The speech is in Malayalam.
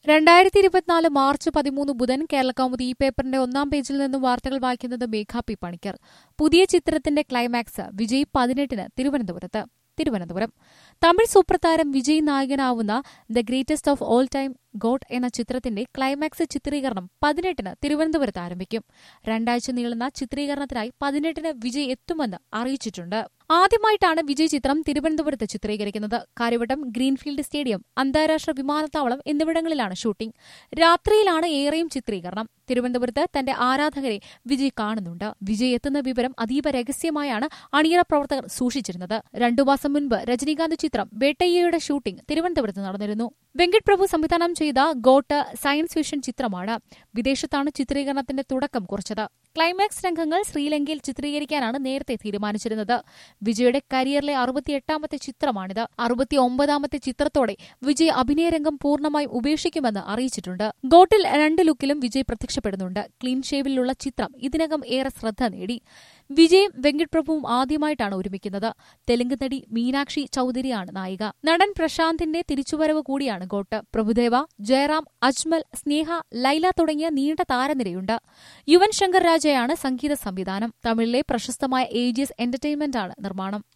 രണ്ടായിരത്തി ഇരുപത്തിനാല് മാർച്ച് പതിമൂന്ന് ബുധൻ കേരളകൗമുദി ഈ പേപ്പറിന്റെ ഒന്നാം പേജിൽ നിന്നും വാർത്തകൾ വായിക്കുന്നത് മേഘ പി പണിക്കർ പുതിയ ചിത്രത്തിന്റെ ക്ലൈമാക്സ് വിജയ് പതിനെട്ടിന് തിരുവനന്തപുരത്ത് തിരുവനന്തപുരം തമിഴ് സൂപ്പർ താരം വിജയ് നായകനാവുന്ന the greatest of all time god എന്ന ചിത്രത്തിന്റെ ക്ലൈമാക്സ് ചിത്രീകരണം പതിനെട്ടിന് തിരുവനന്തപുരത്ത് ആരംഭിക്കും രണ്ടാഴ്ച നീളുന്ന ചിത്രീകരണത്തിനായി പതിനെട്ടിന് വിജയ് എത്തുമെന്ന് അറിയിച്ചിട്ടുണ്ട് ആദ്യമായിട്ടാണ് വിജയ് ചിത്രം തിരുവനന്തപുരത്ത് ചിത്രീകരിക്കുന്നത് കാര്യവട്ടം ഗ്രീൻഫീൽഡ് സ്റ്റേഡിയം അന്താരാഷ്ട്ര വിമാനത്താവളം എന്നിവിടങ്ങളിലാണ് ഷൂട്ടിംഗ് രാത്രിയിലാണ് ഏറെയും ചിത്രീകരണം തിരുവനന്തപുരത്ത് തന്റെ ആരാധകരെ വിജയ് കാണുന്നുണ്ട് വിജയ് എത്തുന്ന വിവരം അതീവ രഹസ്യമായാണ് അണിയറ പ്രവർത്തകർ സൂക്ഷിച്ചിരുന്നത് രണ്ടു മാസം മുൻപ് രജനീകാന്ത് ചിത്രം വേട്ടയ്യയുടെ ഷൂട്ടിംഗ് തിരുവനന്തപുരത്ത് നടന്നിരുന്നു വെങ്കട് പ്രഭു സംവിധാനം ചെയ്ത ഗോട്ട് സയൻസ് ഫിക്ഷൻ ചിത്രമാണ് വിദേശത്താണ് ചിത്രീകരണത്തിന്റെ തുടക്കം കുറിച്ചത് ക്ലൈമാക്സ് രംഗങ്ങൾ ശ്രീലങ്കയിൽ ചിത്രീകരിക്കാനാണ് നേരത്തെ തീരുമാനിച്ചിരുന്നത് വിജയുടെ കരിയറിലെ അറുപത്തിയെട്ടാമത്തെ ചിത്രമാണിത് അറുപത്തിയൊമ്പതാമത്തെ ചിത്രത്തോടെ വിജയ് അഭിനയരംഗം പൂർണ്ണമായും ഉപേക്ഷിക്കുമെന്ന് അറിയിച്ചിട്ടുണ്ട് ഗോട്ടിൽ രണ്ട് ലുക്കിലും വിജയ് പ്രത്യക്ഷപ്പെടുന്നുണ്ട് ക്ലീൻ ഷേവിലുള്ള ചിത്രം ഇതിനകം ഏറെ ശ്രദ്ധ നേടി വിജയും വെങ്കട് പ്രഭുവും ആദ്യമായിട്ടാണ് ഒരുമിക്കുന്നത് തെലുങ്ക് നടി മീനാക്ഷി ചൌധരിയാണ് നായിക നടൻ പ്രശാന്തിന്റെ തിരിച്ചുവരവ് കൂടിയാണ് ഗോട്ട് പ്രഭുദേവ ജയറാം അജ്മൽ സ്നേഹ ലൈല തുടങ്ങിയ നീണ്ട താരനിരയുണ്ട് യുവൻ ശങ്കർ രാജയാണ് സംഗീത സംവിധാനം തമിഴിലെ പ്രശസ്തമായ ഏജിയസ് എന്റർടൈൻമെന്റാണ് നിർമ്മാണം